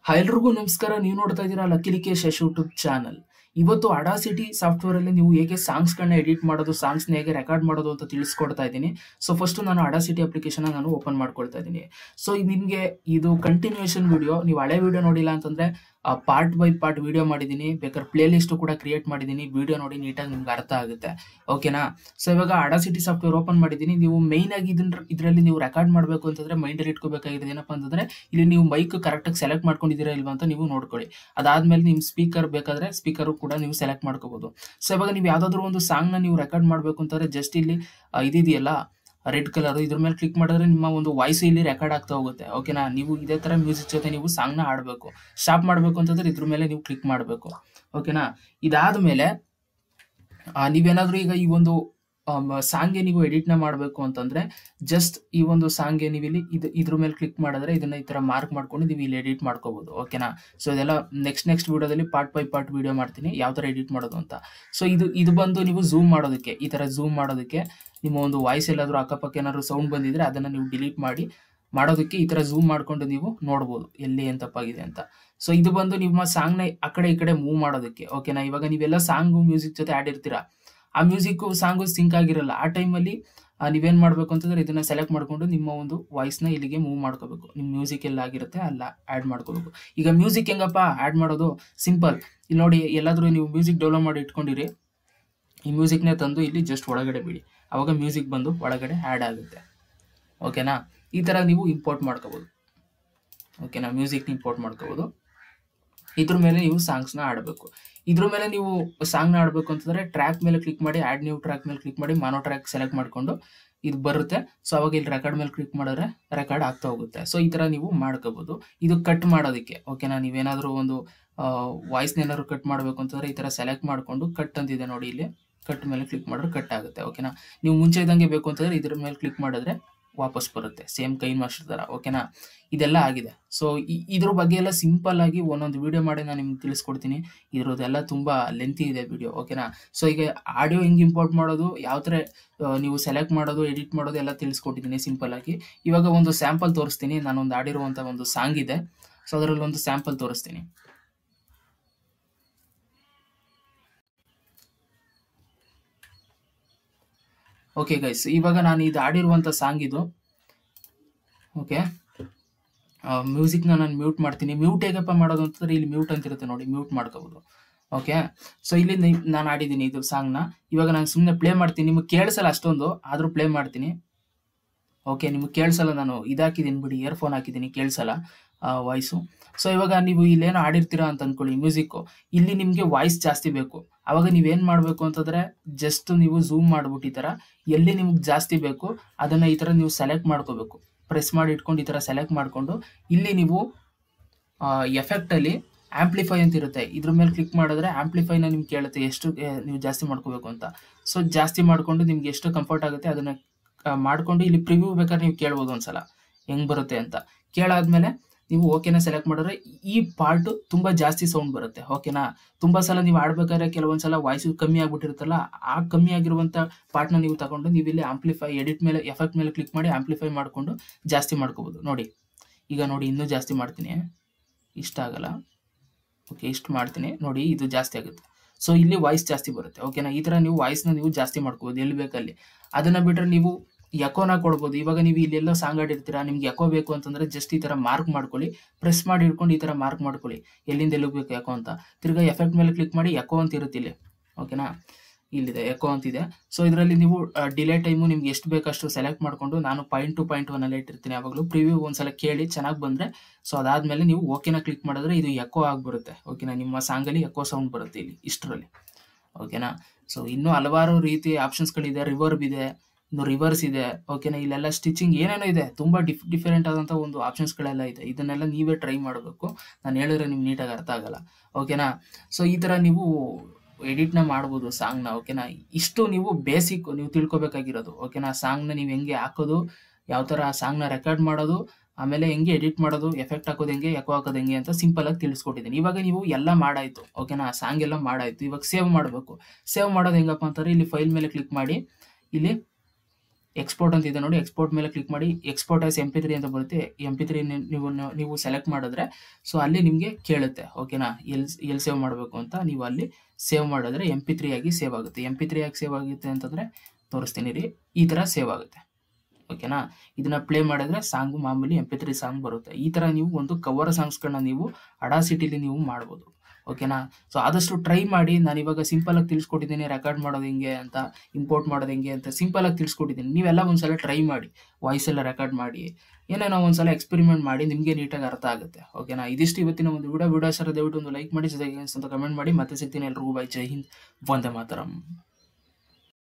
hi ಎಲ್ರಿಗೂ ನಮಸ್ಕಾರ ನೀವು ನೋಡ್ತಾ ಇದ್ದೀರಾ lucky Likesh Yash YouTube channel ಇವತ್ತು ಅಡಾಸಿಟಿ ಸಾಫ್ಟ್ವೇರ್ ಅಲ್ಲಿ ನೀವು ಹೇಗೆ ಸಾಂಗ್ಸ್ಗಳನ್ನ ಎಡಿಟ್ ಮಾಡೋದು ಸಾಂಗ್ಸ್ನ ಹೇಗೆ ರೆಕಾರ್ಡ್ ಮಾಡೋದು ಅಂತ ತಿಳಿಸ್ಕೊಡ್ತಾ ಇದ್ದೀನಿ ಸೊ ಫಸ್ಟ್ ನಾನು ಅಡಾಸಿಟಿ ಅಪ್ಲಿಕೇಶನ್ ನಾನು ಓಪನ್ ಮಾಡ್ಕೊಳ್ತಾ ಇದ್ದೀನಿ ಸೊ ನಿಮಗೆ ಇದು ಕಂಟಿನ್ಯೂಷನ್ ವಿಡಿಯೋ ನೀವು ಹಳೆ ವಿಡಿಯೋ ನೋಡಿಲ್ಲ ಅಂತಂದ್ರೆ ಪಾರ್ಟ್ ಬೈ ಪಾರ್ಟ್ ವಿಡಿಯೋ ಮಾಡಿದ್ದೀನಿ ಬೇಕಾದ್ರೆ ಪ್ಲೇ ಲಿಸ್ಟ್ ಕೂಡ ಕ್ರಿಯೇಟ್ ಮಾಡಿದ್ದೀನಿ ವಿಡಿಯೋ ನೋಡಿ ನೀಟಾಗಿ ನಿಮ್ಗೆ ಅರ್ಥ ಆಗುತ್ತೆ ಓಕೆನಾ ಸೊ ಇವಾಗ ಅಡಾಸಿಟಿ ಸಾಫ್ಟ್ವೇರ್ ಓಪನ್ ಮಾಡಿದ್ದೀನಿ ನೀವು ಮೈನ್ ಆಗಿ ಇದನ್ನ ಇದರಲ್ಲಿ ನೀವು ರೆಕಾರ್ಡ್ ಮಾಡಬೇಕು ಅಂತಂದ್ರೆ ಮೈಂಡಲ್ಲಿ ಇಟ್ಕೋಬೇಕಾಗಿರೋದು ಏನಪ್ಪ ಅಂತಂದ್ರೆ ಇಲ್ಲಿ ನೀವು ಮೈಕ್ ಕರೆಕ್ಟಾಗಿ ಸೆಲೆಕ್ಟ್ ಮಾಡ್ಕೊಂಡಿದ್ದೀರಾ ಇಲ್ವಾ ಅಂತ ನೀವು ನೋಡ್ಕೊಳ್ಳಿ ಅದಾದ್ಮೇಲೆ ನಿಮ್ಮ ಸ್ಪೀಕರ್ ಬೇಕಾದ್ರೆ ಸ್ಪೀಕರ್ ಕೂಡ ನೀವು ಸೆಲೆಕ್ಟ್ ಮಾಡ್ಕೋಬಹುದು ಸೊ ಇವಾಗ ನೀವು ಯಾವ್ದಾದ್ರು ಒಂದು ಸಾಂಗ್ನ ನೀವು ರೆಕಾರ್ಡ್ ಮಾಡಬೇಕು ಅಂತಂದ್ರೆ ಜಸ್ಟ್ ಇಲ್ಲಿ ಆ, ಇದಿದೆಯಲ್ಲ ರೆಡ್ ಕಲರ್ ಇದ್ರ ಮೇಲೆ ಕ್ಲಿಕ್ ಮಾಡಿದ್ರೆ ನಿಮ್ಮ ಒಂದು ವಾಯ್ಸ್ ಇಲ್ಲಿ ರೆಕಾರ್ಡ್ ಆಗ್ತಾ ಹೋಗುತ್ತೆ ಓಕೆನಾ ನೀವು ಇದೇ ತರ ಮ್ಯೂಸಿಕ್ ಜೊತೆ ನೀವು ಸಾಂಗ್ನ ಆಡಬೇಕು ಸ್ಟಾಪ್ ಮಾಡಬೇಕು ಅಂತಂದ್ರೆ ಇದ್ರ ಮೇಲೆ ನೀವು ಕ್ಲಿಕ್ ಮಾಡಬೇಕು ಓಕೆನಾ ಇದಾದ್ಮೇಲೆ ಆ, ನೀವೇನಾದ್ರೂ ಈಗ ಈ ಒಂದು ಸಾಂಗ್ಗೆ ನೀವು ಎಡಿಟ್ನ ಮಾಡಬೇಕು ಅಂತಂದ್ರೆ ಜಸ್ಟ್ ಈ ಒಂದು ಸಾಂಗ್ಗೆ ನೀವು ಇಲ್ಲಿ ಇದು ಇದ್ರ ಮೇಲೆ ಕ್ಲಿಕ್ ಮಾಡಿದ್ರೆ ಇದನ್ನ ಈ ತರ ಮಾರ್ಕ್ ಮಾಡ್ಕೊಂಡು ನೀವು ಇಲ್ಲಿ ಎಡಿಟ್ ಮಾಡ್ಕೋಬಹುದು ಓಕೆನಾ ಸೊ ಇದೆಲ್ಲ ನೆಕ್ಸ್ಟ್ ನೆಕ್ಸ್ಟ್ ವಿಡಿಯೋದಲ್ಲಿ ಪಾರ್ಟ್ ಬೈ ಪಾರ್ಟ್ ವಿಡಿಯೋ ಮಾಡ್ತೀನಿ ಯಾವ ತರ ಎಡಿಟ್ ಮಾಡೋದು ಅಂತ ಸೊ ಇದು ಇದು ಬಂದು ನೀವು ಝೂಮ್ ಮಾಡೋದಕ್ಕೆ ಈ ತರ ಝೂಮ್ ಮಾಡೋದಕ್ಕೆ ನಿಮ್ಮ ಒಂದು ವಾಯ್ಸ್ ಎಲ್ಲಾದ್ರೂ ಅಕ್ಕಪಕ್ಕ ಏನಾದ್ರು ಸೌಂಡ್ ಬಂದಿದ್ರೆ ಅದನ್ನ ನೀವು ಡಿಲೀಟ್ ಮಾಡಿ ಮಾಡೋದಕ್ಕೆ ಈ ತರ ಝೂಮ್ ಮಾಡ್ಕೊಂಡು ನೀವು ನೋಡ್ಬೋದು ಎಲ್ಲಿ ಏನ್ ತಪ್ಪಾಗಿದೆ ಅಂತ ಸೊ ಇದು ಬಂದು ನಿಮ್ಮ ಸಾಂಗ್ನ ಆ ಕಡೆ ಈ ಕಡೆ ಮೂವ್ ಮಾಡೋದಕ್ಕೆ ಓಕೆನಾ ಇವಾಗ ನೀವೆಲ್ಲ ಸಾಂಗು ಮ್ಯೂಸಿಕ್ ಜೊತೆ ಆಡಿರ್ತೀರಾ ಆ ಮ್ಯೂಸಿಕ್ ಸಾಂಗು ಸಿಂಕ್ ಆಗಿರಲ್ಲ ಆ ಟೈಮಲ್ಲಿ ನೀವೇನ್ ಮಾಡ್ಬೇಕು ಅಂತಂದ್ರೆ ಇದನ್ನ ಸೆಲೆಕ್ಟ್ ಮಾಡ್ಕೊಂಡು ನಿಮ್ಮ ಒಂದು ವಾಯ್ಸ್ ನ ಇಲ್ಲಿಗೆ ಮೂವ್ ಮಾಡ್ಕೋಬೇಕು ನಿಮ್ ಮ್ಯೂಸಿಕ್ ಎಲ್ಲ ಆಗಿರುತ್ತೆ ಅಲ್ಲ ಆಡ್ ಮಾಡ್ಕೋಬೇಕು ಈಗ ಮ್ಯೂಸಿಕ್ ಹೆಂಗಪ್ಪ ಆಡ್ ಮಾಡೋದು ಸಿಂಪಲ್ ಇಲ್ಲಿ ನೋಡಿ ಎಲ್ಲಾದ್ರೂ ನೀವು ಮ್ಯೂಸಿಕ್ ಡೆವಲಪ್ ಮಾಡಿ ಇಟ್ಕೊಂಡಿರಿ ಈ ಮ್ಯೂಸಿಕ್ನೇ ತಂದು ಇಲ್ಲಿ ಜಸ್ಟ್ ಒಳಗಡೆ ಬಿಡಿ ಅವಾಗ ಮ್ಯೂಸಿಕ್ ಬಂದು ಒಳಗಡೆ ಆ್ಯಡ್ ಆಗುತ್ತೆ ಓಕೆನಾ ಈ ಥರ ನೀವು ಇಂಪೋರ್ಟ್ ಮಾಡ್ಕೋಬೋದು ಓಕೆನಾ ಮ್ಯೂಸಿಕ್ ಇಂಪೋರ್ಟ್ ಮಾಡ್ಕೋಬೋದು ಇದ್ರ ಮೇಲೆ ನೀವು ಸಾಂಗ್ಸ್ನ ಆಡಬೇಕು ಇದ್ರ ಮೇಲೆ ನೀವು ಸಾಂಗ್ನ ಆಡಬೇಕು ಅಂತಂದ್ರೆ ಟ್ರ್ಯಾಕ್ ಮೇಲೆ ಕ್ಲಿಕ್ ಮಾಡಿ ಆ್ಯಡ್ ನ್ಯೂ ಟ್ರ್ಯಾಕ್ ಮೇಲೆ ಕ್ಲಿಕ್ ಮಾಡಿ ಮಾನೋ ಟ್ರ್ಯಾಕ್ ಸೆಲೆಕ್ಟ್ ಮಾಡ್ಕೊಂಡು ಇದು ಬರುತ್ತೆ ಸೊ ಅವಾಗ ಇಲ್ಲಿ ರೆಕಾರ್ಡ್ ಮೇಲೆ ಕ್ಲಿಕ್ ಮಾಡಿದ್ರೆ ರೆಕಾರ್ಡ್ ಆಗ್ತಾ ಹೋಗುತ್ತೆ ಸೊ ಈ ತರ ನೀವು ಮಾಡ್ಕೋಬಹುದು ಇದು ಕಟ್ ಮಾಡೋದಕ್ಕೆ ಓಕೆನಾ ನೀವೇನಾದ್ರೂ ಒಂದು ವಾಯ್ಸ್ನ ಏನಾದ್ರು ಕಟ್ ಮಾಡಬೇಕು ಅಂತಂದ್ರೆ ಈ ತರ ಸೆಲೆಕ್ಟ್ ಮಾಡ್ಕೊಂಡು ಕಟ್ ಅಂತಿದೆ ನೋಡಿ ಇಲ್ಲಿ ಕಟ್ ಮೇಲೆ ಕ್ಲಿಕ್ ಮಾಡಿದ್ರೆ ಕಟ್ ಆಗುತ್ತೆ ಓಕೆನಾ ನೀವು ಮುಂಚೆ ಇದ್ದಂಗೆ ಬೇಕು ಅಂತಂದ್ರೆ ಇದ್ರ ಮೇಲೆ ಕ್ಲಿಕ್ ಮಾಡಿದ್ರೆ ವಾಪಸ್ ಬರುತ್ತೆ ಸೇಮ್ ಕೈ ಮಾಸ್ಟರ್ ತರ ಓಕೆನಾ ಇದೆಲ್ಲ ಆಗಿದೆ ಸೊ ಇದ್ರ ಬಗ್ಗೆ ಎಲ್ಲ ಸಿಂಪಲ್ ಆಗಿ ಒಂದೊಂದು ವಿಡಿಯೋ ಮಾಡಿ ನಾನು ನಿಮ್ಗೆ ತಿಳಿಸ್ಕೊಡ್ತೀನಿ ಇದ್ರದ್ದೆಲ್ಲ ತುಂಬಾ ಲೆಂತಿ ಇದೆ ವಿಡಿಯೋ ಓಕೆನಾ ಸೊ ಈಗ ಆಡಿಯೋ ಹೆಂಗ್ ಇಂಪೋರ್ಟ್ ಮಾಡೋದು ಯಾವ ತರ ಆ, ನೀವು ಸೆಲೆಕ್ಟ್ ಮಾಡೋದು ಎಡಿಟ್ ಮಾಡೋದು ಎಲ್ಲ ತಿಳಿಸ್ಕೊಟ್ಟಿದ್ದೀನಿ ಸಿಂಪಲ್ ಆಗಿ ಇವಾಗ ಒಂದು ಸ್ಯಾಂಪಲ್ ತೋರಿಸ್ತೀನಿ ನಾನೊಂದು ಆಡಿರುವಂತ ಒಂದು ಸಾಂಗ್ ಇದೆ ಸೊ ಅದರಲ್ಲಿ ಒಂದು ಸ್ಯಾಂಪಲ್ ತೋರಿಸ್ತೀನಿ ಓಕೆ ಗೈಸ್ ಇವಾಗ ನಾನು ಇದು ಆಡಿರುವಂತ ಸಾಂಗ್ ಇದು ಓಕೆ ಮ್ಯೂಸಿಕ್ನ ನಾನು ಮ್ಯೂಟ್ ಮಾಡ್ತೀನಿ ಮ್ಯೂಟ್ ಹೇಗಪ್ಪ ಮಾಡೋದು ಅಂತಂದ್ರೆ ಇಲ್ಲಿ ಮ್ಯೂಟ್ ಅಂತ ಇರುತ್ತೆ ನೋಡಿ ಮ್ಯೂಟ್ ಮಾಡ್ಕೋಬಹುದು ಓಕೆ ಸೊ ಇಲ್ಲಿ ನೀವ್- ನಾನು ಆಡಿದ್ದೀನಿ ಇದು ಸಾಂಗ್ನ ಇವಾಗ ನಾನು ಸುಮ್ಮನೆ ಪ್ಲೇ ಮಾಡ್ತೀನಿ ನಿಮಗೆ ಕೇಳಿಸಲ್ಲ ಅಷ್ಟೊಂದು ಆದ್ರೂ ಪ್ಲೇ ಮಾಡ್ತೀನಿ ಓಕೆ ನಿಮಗೆ ಕೇಳಿಸಲ್ಲ ನಾನು ಇದಾಕಿದ್ದೀನಿ ಬಿಡಿ ಇಯರ್ಫೋನ್ ಹಾಕಿದ್ದೀನಿ ಕೇಳಿಸಲ್ಲ ವಾಯ್ಸು ಸೊ ಇವಾಗ ನೀವು ಇಲ್ಲೇನೋ ಆಡಿರ್ತೀರಾ ಅಂತ ಅನ್ಕೊಳ್ಳಿ ಮ್ಯೂಸಿಕ್ಕು ಇಲ್ಲಿ ನಿಮಗೆ ವಾಯ್ಸ್ ಜಾಸ್ತಿ ಬೇಕು ಅವಾಗ ನೀವೇನ್ ಮಾಡಬೇಕು ಅಂತಂದ್ರೆ ಜಸ್ಟ್ ನೀವು ಝೂಮ್ ಮಾಡ್ಬಿಟ್ಟು ಈ ತರ ಎಲ್ಲಿ ನಿಮ್ಗೆ ಜಾಸ್ತಿ ಬೇಕು ಅದನ್ನ ಈ ತರ ನೀವು ಸೆಲೆಕ್ಟ್ ಮಾಡ್ಕೋಬೇಕು ಪ್ರೆಸ್ ಮಾಡಿ ಇಟ್ಕೊಂಡು ಈ ತರ ಸೆಲೆಕ್ಟ್ ಮಾಡ್ಕೊಂಡು ಇಲ್ಲಿ ನೀವು ಎಫೆಕ್ಟ್ ಅಲ್ಲಿ ಆಂಪ್ಲಿಫೈ ಅಂತ ಇರುತ್ತೆ ಇದ್ರ ಮೇಲೆ ಕ್ಲಿಕ್ ಮಾಡಿದ್ರೆ ಆಂಪ್ಲಿಫೈನ ನಿಮ್ಗೆ ಕೇಳುತ್ತೆ ಎಷ್ಟು ಆ, ನೀವು ಜಾಸ್ತಿ ಮಾಡ್ಕೋಬೇಕು ಅಂತ ಸೊ ಜಾಸ್ತಿ ಮಾಡ್ಕೊಂಡು ನಿಮ್ಗೆ ಎಷ್ಟು ಕಂಫರ್ಟ್ ಆಗುತ್ತೆ ಅದನ್ನ ಆ, ಮಾಡ್ಕೊಂಡು ಇಲ್ಲಿ ಪ್ರಿವ್ಯೂ ಬೇಕಾದ್ರೆ ನೀವು ಕೇಳ್ಬೋದು ಒಂದ್ಸಲ ಹೆಂಗ್ ಬರುತ್ತೆ ಅಂತ ಕೇಳಾದ್ಮೇಲೆ ನೀವು ಓಕೆನ ಸೆಲೆಕ್ಟ್ ಮಾಡಿದ್ರೆ ಈ ಪಾರ್ಟ್ ತುಂಬಾ ಜಾಸ್ತಿ ಸೌಂಡ್ ಬರುತ್ತೆ ಓಕೆನಾ ತುಂಬಾ ಸಲ ನೀವು ಆಡ್ಬೇಕಾದ್ರೆ ಕೆಲವೊಂದ್ಸಲ ವಾಯ್ಸ್ ಕಮ್ಮಿ ಆಗ್ಬಿಟ್ಟಿರುತ್ತಲ್ಲ ಆ ಕಮ್ಮಿ ಆಗಿರುವಂತ ಪಾರ್ಟ್ನ ನೀವು ತಗೊಂಡು ನೀವು ಇಲ್ಲಿ ಆಂಪ್ಲಿಫೈ ಎಡಿಟ್ ಮೇಲೆ ಎಫೆಕ್ಟ್ ಮೇಲೆ ಕ್ಲಿಕ್ ಮಾಡಿ ಆಂಪ್ಲಿಫೈ ಮಾಡ್ಕೊಂಡು ಜಾಸ್ತಿ ಮಾಡ್ಕೋಬಹುದು ನೋಡಿ ಈಗ ನೋಡಿ ಇನ್ನೂ ಜಾಸ್ತಿ ಮಾಡ್ತೀನಿ ಇಷ್ಟ ಆಗಲ್ಲ ಓಕೆ ಇಷ್ಟು ಮಾಡ್ತೀನಿ ನೋಡಿ ಇದು ಜಾಸ್ತಿ ಆಗುತ್ತೆ ಸೊ ಇಲ್ಲಿ ವಾಯ್ಸ್ ಜಾಸ್ತಿ ಬರುತ್ತೆ ಓಕೆನಾ ಈ ತರ ನೀವು ವಾಯ್ಸ್ನ ನೀವು ಜಾಸ್ತಿ ಮಾಡ್ಕೋಬಹುದು ಎಲ್ಲಿ ಬೇಕಲ್ಲಿ ಅದನ್ನ ಬಿಟ್ರೆ ನೀವು ಎಕೋನ ಕೊಡ್ಬೋದು ಇವಾಗ ನೀವು ಇಲ್ಲೆಲ್ಲೋ ಸಾಂಗ್ ಆಡಿರ್ತೀರಾ ನಿಮ್ಗೆ ಎಕೋ ಬೇಕು ಅಂತಂದ್ರೆ ಜಸ್ಟ್ ಈ ತರ ಮಾರ್ಕ್ ಮಾಡ್ಕೊಳ್ಳಿ ಪ್ರೆಸ್ ಮಾಡಿ ಹಿಡ್ಕೊಂಡು ಈ ತರ ಮಾರ್ಕ್ ಮಾಡ್ಕೊಳ್ಳಿ ಎಲ್ಲಿಂದ ಎಲ್ಲಿಗೆ ಬೇಕು ಎಕೋ ಅಂತ ತಿರ್ಗಾ ಎಫೆಕ್ಟ್ ಮೇಲೆ ಕ್ಲಿಕ್ ಮಾಡಿ ಎಕೋ ಅಂತ ಇರುತ್ತೆ ಇಲ್ಲಿ ಓಕೆನಾ ಇಲ್ಲಿದೆ ಎಕೋ ಅಂತಿದೆ ಸೊ ಇದರಲ್ಲಿ ನೀವು ಡಿಲೇ ಟೈಮು ನಿಮ್ಗೆ ಎಷ್ಟು ಬೇಕಷ್ಟು ಸೆಲೆಕ್ಟ್ ಮಾಡ್ಕೊಂಡು ನಾನು ಪಾಯಿಂಟ್ ಟು ಪಾಯಿಂಟ್ ಒನ್ ಅಲ್ಲಿ ಇಟ್ಟಿರ್ತೀನಿ ಯಾವಾಗಲೂ ಪ್ರಿವ್ಯೂ ಒಂದ್ಸಲ ಕೇಳಿ ಚೆನ್ನಾಗಿ ಬಂದ್ರೆ ಸೊ ಅದಾದ್ಮೇಲೆ ನೀವು ಓಕೆನ ಕ್ಲಿಕ್ ಮಾಡಿದ್ರೆ ಇದು ಎಕೋ ಆಗ್ಬಿಡುತ್ತೆ ಓಕೆನಾ ನಿಮ್ಮ ಸಾಂಗಲ್ಲಿ ಎಕೋ ಸೌಂಡ್ ಬರುತ್ತೆ ಇಲ್ಲಿ ಇಷ್ಟರಲ್ಲಿ ಓಕೆನಾ ಸೊ ಇನ್ನೂ ಹಲವಾರು ರೀತಿ ಆಪ್ಷನ್ಸ್ಗಳಿದೆ ರಿವರ್ಬ್ ಇದೆ ಇನ್ನು ರಿವರ್ಸ್ ಇದೆ ಓಕೆನಾ ಇಲ್ಲೆಲ್ಲ ಸ್ಟಿಚಿಂಗ್ ಏನೇನೋ ಇದೆ ತುಂಬಾ ಡಿಫ್ ಡಿಫರೆಂಟ್ ಆದಂತ ಒಂದು ಆಪ್ಷನ್ಸ್ಗಳೆಲ್ಲ ಇದೆ ಇದನ್ನೆಲ್ಲ ನೀವೇ ಟ್ರೈ ಮಾಡಬೇಕು ನಾನು ಹೇಳಿದ್ರೆ ನಿಮ್ಗೆ ನೀಟಾಗಿ ಅರ್ಥ ಆಗಲ್ಲ ಓಕೆನಾ ಸೊ ಈ ತರ ನೀವು ಎಡಿಟ್ನ ಮಾಡ್ಬೋದು ಸಾಂಗ್ನ ಓಕೆನಾ ಇಷ್ಟು ನೀವು ಬೇಸಿಕ್ ನೀವು ತಿಳ್ಕೊಬೇಕಾಗಿರೋದು ಓಕೆನಾ ಸಾಂಗ್ನ ನೀವು ಹೆಂಗೆ ಹಾಕೋದು ಯಾವ ಥರ ಆ ಸಾಂಗ್ನ ರೆಕಾರ್ಡ್ ಮಾಡೋದು ಆಮೇಲೆ ಹೆಂಗೆ ಎಡಿಟ್ ಮಾಡೋದು ಎಫೆಕ್ಟ್ ಹಾಕೋದು ಹೆಂಗೆ ಎಕೋ ಹಾಕೋದು ಹೆಂಗೆ ಅಂತ ಸಿಂಪಲ್ ಆಗಿ ತಿಳಿಸ್ಕೊಟ್ಟಿದ್ದೀನಿ ಇವಾಗ ನೀವು ಎಲ್ಲ ಮಾಡಾಯ್ತು ಓಕೆನಾ ಸಾಂಗ್ ಎಲ್ಲ ಮಾಡಾಯ್ತು ಇವಾಗ ಸೇವ್ ಮಾಡಬೇಕು ಸೇವ್ ಮಾಡೋದು ಹೆಂಗಪ್ಪ ಅಂತಾರೆ ಇಲ್ಲಿ ಫೈಲ್ ಮೇಲೆ ಕ್ಲಿಕ್ ಮಾಡಿ ಇಲ್ಲಿ ಎಕ್ಸ್ಪೋರ್ಟ್ ಅಂತ ಇದೆ ನೋಡಿ ಎಕ್ಸ್ಪೋರ್ಟ್ ಮೇಲೆ ಕ್ಲಿಕ್ ಮಾಡಿ export as M P three ಅಂತ ಬರುತ್ತೆ ಎಂ ಪಿ ತ್ರೀ ನೀವು ನೀವು ಸೆಲೆಕ್ಟ್ ಮಾಡಿದ್ರೆ ಸೊ ಅಲ್ಲಿ ನಿಮಗೆ ಕೇಳುತ್ತೆ ಓಕೆನಾ ಎಲ್ ಎಲ್ಲಿ ಸೇವ್ ಮಾಡಬೇಕು ಅಂತ ನೀವು ಅಲ್ಲಿ ಸೇವ್ ಮಾಡಿದ್ರೆ ಎಂ ಪಿ ತ್ರೀ ಆಗಿ ಸೇವ್ ಆಗುತ್ತೆ ಎಂ ಪಿ ತ್ರೀ ಆಗಿ ಸೇವ್ ಆಗುತ್ತೆ ಅಂತಂದರೆ ತೋರಿಸ್ತೀನಿ ರೀ ಈ ಥರ ಸೇವ್ ಆಗುತ್ತೆ ಓಕೆನಾ ಇದನ್ನ ಪ್ಲೇ ಮಾಡಿದ್ರೆ ಸಾಂಗು ಮಾಮೂಲಿ ಎಂ ಪಿ ತ್ರೀ ಸಾಂಗ್ ಬರುತ್ತೆ ಈ ಥರ ನೀವು ಒಂದು ಕವರ್ ಸಾಂಗ್ಸ್ಗಳನ್ನ ನೀವು ಅಡಾಸಿಟಿಲಿ ನೀವು ಮಾಡ್ಬೋದು ಓಕೆನಾ ಸೊ ಆದಷ್ಟು ಟ್ರೈ ಮಾಡಿ ನಾನು ಇವಾಗ ಸಿಂಪಲ್ ಆಗಿ ತಿಳಿಸ್ಕೊಟ್ಟಿದ್ದೀನಿ ರೆಕಾರ್ಡ್ ಮಾಡೋದು ಹೆಂಗೆ ಅಂತ ಇಂಪೋರ್ಟ್ ಮಾಡೋದು ಹೆಂಗೆ ಅಂತ ಸಿಂಪಲ್ ಆಗಿ ತಿಳಿಸ್ಕೊಟ್ಟಿದ್ದೀನಿ ನೀವೆಲ್ಲ ಒಂದ್ಸಲ ಟ್ರೈ ಮಾಡಿ ವಾಯ್ಸ್ ಎಲ್ಲ ರೆಕಾರ್ಡ್ ಮಾಡಿ ಏನೇನೋ ಒಂದ್ಸಲ ಎಕ್ಸ್ಪೆರಿಮೆಂಟ್ ಮಾಡಿ ನಿಮಗೆ ನೀಟಾಗಿ ಅರ್ಥ ಆಗುತ್ತೆ ಓಕೆನಾ ಇದಿಷ್ಟು ಇವತ್ತಿನ ಒಂದು ವಿಡಿಯೋ ವಿಡಿಯೋ ಸರ್ ದಯವಿಟ್ಟು ಒಂದು ಲೈಕ್ ಮಾಡಿ ಜೊತೆಗೆ ಅಂತ ಕಮೆಂಟ್ ಮಾಡಿ ಮತ್ತೆ ಸಿಗ್ತೀನಿ ಎಲ್ರಿಗೂ ಬೈ ಜೈ ಹಿಂದ್ ವಂದೇ ಮಾತರಂ